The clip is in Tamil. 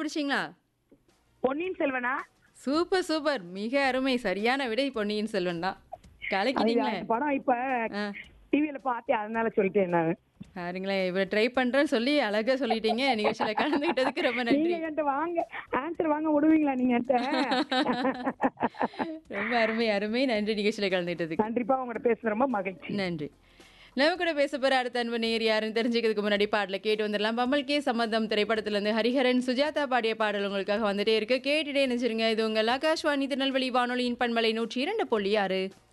கண்டுபிடிச்சிங்களா பொன்னியின் செல்வனா சூப்பர் சூப்பர் மிக அருமை சரியான விடை பொன்னியின் செல்வன் தான் அது கலக்கிட்டீங்களே அந்த படம் இப்ப ஆ. டிவில பார்த்தேன் அதனால சொல்லிட்டேன் நான் பாருங்களேன் இவ்வளவு ட்ரை பண்றேன்னு சொல்லி அழகா சொல்லிட்டீங்க நிகழ்ச்சியில கலந்துகிட்டதுக்கு ரொம்ப நன்றி நீங்க என்கிட்ட வாங்க ஆன்சர் வாங்க விடுவீங்களா நீங்க என்கிட்ட ரொம்ப அருமை அருமை நன்றி நிகழ்ச்சியில கலந்துகிட்டதுக்கு கண்டிப்பா உங்கள்ட்ட பேசுறது ரொம்ப மகிழ்ச்சி நன்றி நம்ம கூட பேச போற அடுத்த அன்பு நேர் யாருன்னு தெரிஞ்சுக்கிறதுக்கு முன்னாடி பாடல கேட்டு வந்துடலாம் பம்மல் கே சம்பந்தம் திரைப்படத்துல இருந்து ஹரிஹரன் சுஜாதா பாடிய பாடல் உங்களுக்காக வந்துட்டே இருக்கு கேட்டுட்டே நினைச்சிருங்க இது உங்கள் ஆகாஷ்வாணி திருநெல்வேலி வானொலியின் பண்பலை நூற்றி இரண்டு புள்ளி ஆறு